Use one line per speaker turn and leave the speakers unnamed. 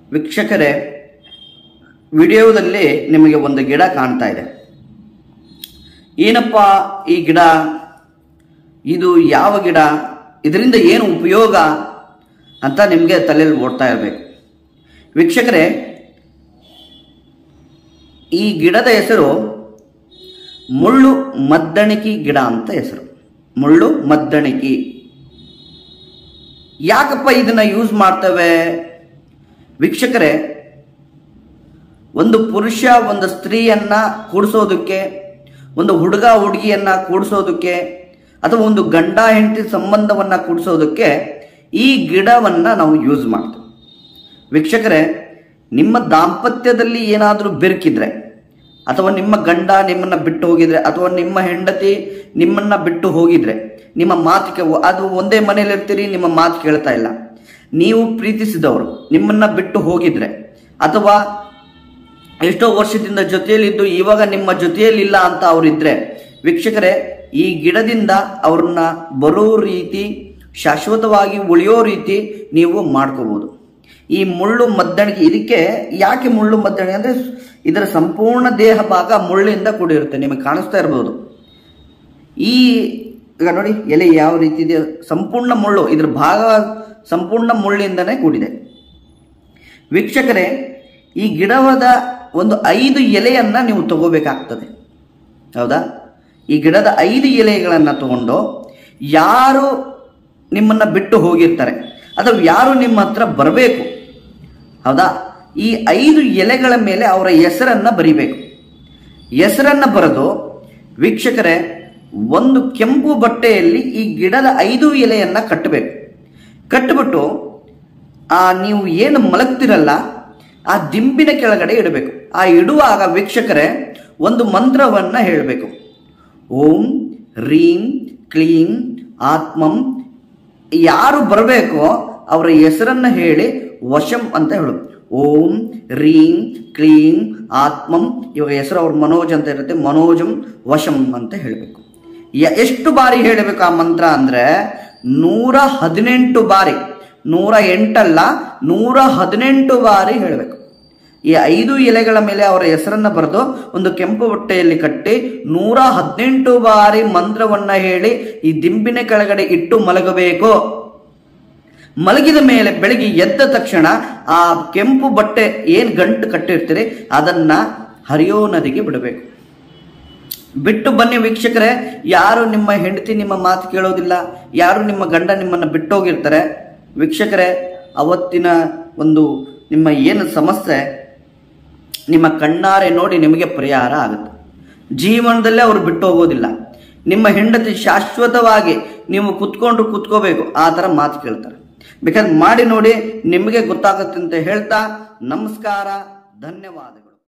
ವೀಕ್ಷಕರೇ ವಿಡಿಯೋದಲ್ಲಿ ನಿಮಗೆ ಒಂದು ಗಿಡ ಕಾಣ್ತಾ ಇದೆ ಏನಪ್ಪ ಈ ಗಿಡ ಇದು ಯಾವ ಗಿಡ ಇದರಿಂದ ಏನು ಉಪಯೋಗ ಅಂತ ನಿಮಗೆ ತಲೆಯಲ್ಲಿ ಓಡ್ತಾ ಇರಬೇಕು ವೀಕ್ಷಕರೇ ಈ ಗಿಡದ ಹೆಸರು ಮುಳ್ಳು ಮದ್ದಣಿಕಿ ಗಿಡ ಅಂತ ಹೆಸರು ಮುಳ್ಳು ಮದ್ದಣಿಕಿ ಯಾಕಪ್ಪ ಇದನ್ನ ಯೂಸ್ ಮಾಡ್ತೇವೆ ವೀಕ್ಷಕರೇ ಒಂದು ಪುರುಷ ಒಂದು ಸ್ತ್ರೀಯನ್ನ ಕೂಡಿಸೋದಕ್ಕೆ ಒಂದು ಹುಡುಗ ಹುಡುಗಿಯನ್ನ ಕೂಡಿಸೋದಕ್ಕೆ ಅಥವಾ ಒಂದು ಗಂಡ ಹೆಂಡತಿ ಸಂಬಂಧವನ್ನ ಕೂಡಿಸೋದಕ್ಕೆ ಈ ಗಿಡವನ್ನ ನಾವು ಯೂಸ್ ಮಾಡ್ತೇವೆ ವೀಕ್ಷಕರೇ ನಿಮ್ಮ ದಾಂಪತ್ಯದಲ್ಲಿ ಏನಾದರೂ ಬೆರಕಿದ್ರೆ ಅಥವಾ ನಿಮ್ಮ ಗಂಡ ನಿಮ್ಮನ್ನ ಬಿಟ್ಟು ಹೋಗಿದ್ರೆ ಅಥವಾ ನಿಮ್ಮ ಹೆಂಡತಿ ನಿಮ್ಮನ್ನ ಬಿಟ್ಟು ಹೋಗಿದ್ರೆ ನಿಮ್ಮ ಮಾತಿಗೆ ಅದು ಒಂದೇ ಮನೇಲಿ ಇರ್ತೀರಿ ನಿಮ್ಮ ಮಾತು ಕೇಳ್ತಾ ಇಲ್ಲ ನೀವು ಪ್ರೀತಿಸಿದವರು ನಿಮ್ಮನ್ನ ಬಿಟ್ಟು ಹೋಗಿದ್ರೆ ಅಥವಾ ಎಷ್ಟೋ ವರ್ಷದಿಂದ ಜೊತೆಯಲ್ಲಿದ್ದು ಇವಾಗ ನಿಮ್ಮ ಜೊತೆಯಲ್ಲಿಲ್ಲ ಅಂತ ಅವರಿದ್ರೆ ವೀಕ್ಷಕರೇ ಈ ಗಿಡದಿಂದ ಅವ್ರನ್ನ ಬರೋ ರೀತಿ ಶಾಶ್ವತವಾಗಿ ಉಳಿಯೋ ರೀತಿ ನೀವು ಮಾಡ್ಕೋಬಹುದು ಈ ಮುಳ್ಳು ಮದ್ದಣಿಗೆ ಇದಕ್ಕೆ ಯಾಕೆ ಮುಳ್ಳು ಮದ್ದಣಿಗೆ ಅಂದ್ರೆ ಇದರ ಸಂಪೂರ್ಣ ದೇಹ ಭಾಗ ಮುಳ್ಳಿಂದ ಕೂಡಿರುತ್ತೆ ನಿಮಗೆ ಕಾಣಿಸ್ತಾ ಇರಬಹುದು ಈ ಈಗ ನೋಡಿ ಎಲೆ ಯಾವ ರೀತಿ ಇದೆ ಸಂಪೂರ್ಣ ಮುಳ್ಳು ಇದ್ರ ಭಾಗ ಸಂಪೂರ್ಣ ಮುಳ್ಳಿಂದನೇ ಕೂಡಿದೆ ವೀಕ್ಷಕರೇ ಈ ಗಿಡವಾದ ಒಂದು ಐದು ಎಲೆಯನ್ನ ನೀವು ತಗೋಬೇಕಾಗ್ತದೆ ಹೌದಾ ಈ ಗಿಡದ ಐದು ಎಲೆಗಳನ್ನ ತಗೊಂಡು ಯಾರು ನಿಮ್ಮನ್ನ ಬಿಟ್ಟು ಹೋಗಿರ್ತಾರೆ ಅಥವಾ ಯಾರು ನಿಮ್ಮ ಹತ್ರ ಬರಬೇಕು ಹೌದಾ ಈ ಐದು ಎಲೆಗಳ ಮೇಲೆ ಅವರ ಹೆಸರನ್ನ ಬರಿಬೇಕು ಹೆಸರನ್ನ ಬರೆದು ವೀಕ್ಷಕರೇ ಒಂದು ಕೆಂಪು ಬಟ್ಟೆಯಲ್ಲಿ ಈ ಗಿಡದ ಐದು ಎಲೆಯನ್ನ ಕಟ್ಟಬೇಕು ಕಟ್ಟಿಬಿಟ್ಟು ಆ ನೀವು ಏನು ಮಲಗ್ತಿರಲ್ಲ ಆ ದಿಂಬಿನ ಕೆಳಗಡೆ ಇಡಬೇಕು ಆ ಇಡುವಾಗ ವೀಕ್ಷಕರೇ ಒಂದು ಮಂತ್ರವನ್ನ ಹೇಳಬೇಕು ಓಂ ರೀಂ ಕ್ಲೀಂ ಆತ್ಮಂ ಯಾರು ಬರಬೇಕೋ ಅವರ ಹೆಸರನ್ನ ಹೇಳಿ ವಶಂ ಅಂತ ಹೇಳು ಓಂ ರೀಂ ಕ್ಲೀಂ ಆತ್ಮಂ ಇವಾಗ ಹೆಸರು ಅವ್ರ ಮನೋಜ್ ಅಂತ ಇರುತ್ತೆ ಮನೋಜಂ ವಶಂ ಅಂತ ಹೇಳಬೇಕು ಎಷ್ಟು ಬಾರಿ ಹೇಳಬೇಕು ಆ ಮಂತ್ರ ಅಂದ್ರೆ ನೂರ ಹದಿನೆಂಟು ಬಾರಿ ನೂರ ಎಂಟಲ್ಲ ನೂರ ಹದಿನೆಂಟು ಬಾರಿ ಹೇಳಬೇಕು ಈ ಐದು ಎಲೆಗಳ ಮೇಲೆ ಅವರ ಹೆಸರನ್ನ ಬರೆದು ಒಂದು ಕೆಂಪು ಬಟ್ಟೆಯಲ್ಲಿ ಕಟ್ಟಿ ನೂರ ಹದಿನೆಂಟು ಬಾರಿ ಮಂತ್ರವನ್ನ ಹೇಳಿ ಈ ದಿಂಬಿನ ಕೆಳಗಡೆ ಇಟ್ಟು ಮಲಗಬೇಕು ಮಲಗಿದ ಮೇಲೆ ಬೆಳಿಗ್ಗೆ ಎದ್ದ ತಕ್ಷಣ ಆ ಕೆಂಪು ಬಟ್ಟೆ ಏನ್ ಗಂಟು ಕಟ್ಟಿರ್ತೀರಿ ಅದನ್ನ ಹರಿಯೋ ನದಿಗೆ ಬಿಡಬೇಕು ಬಿಟ್ಟು ಬನ್ನಿ ವೀಕ್ಷಕರೇ ಯಾರು ನಿಮ್ಮ ಹೆಂಡತಿ ನಿಮ್ಮ ಮಾತು ಕೇಳೋದಿಲ್ಲ ಯಾರು ನಿಮ್ಮ ಗಂಡ ನಿಮ್ಮನ್ನ ಬಿಟ್ಟೋಗಿರ್ತಾರೆ ವೀಕ್ಷಕರೇ ಅವತ್ತಿನ ಒಂದು ನಿಮ್ಮ ಏನು ಸಮಸ್ಯೆ ನಿಮ್ಮ ಕಣ್ಣಾರೆ ನೋಡಿ ನಿಮಗೆ ಪರಿಹಾರ ಆಗುತ್ತೆ ಜೀವನದಲ್ಲೇ ಅವರು ಬಿಟ್ಟು ಹೋಗೋದಿಲ್ಲ ನಿಮ್ಮ ಹೆಂಡತಿ ಶಾಶ್ವತವಾಗಿ ನೀವು ಕುತ್ಕೊಂಡು ಕುತ್ಕೋಬೇಕು ಆ ಥರ ಮಾತು ಕೇಳ್ತಾರೆ ಬೇಕಾದ್ರೆ ಮಾಡಿ ನೋಡಿ ನಿಮಗೆ ಗೊತ್ತಾಗುತ್ತೆ ಅಂತ ಹೇಳ್ತಾ ನಮಸ್ಕಾರ ಧನ್ಯವಾದಗಳು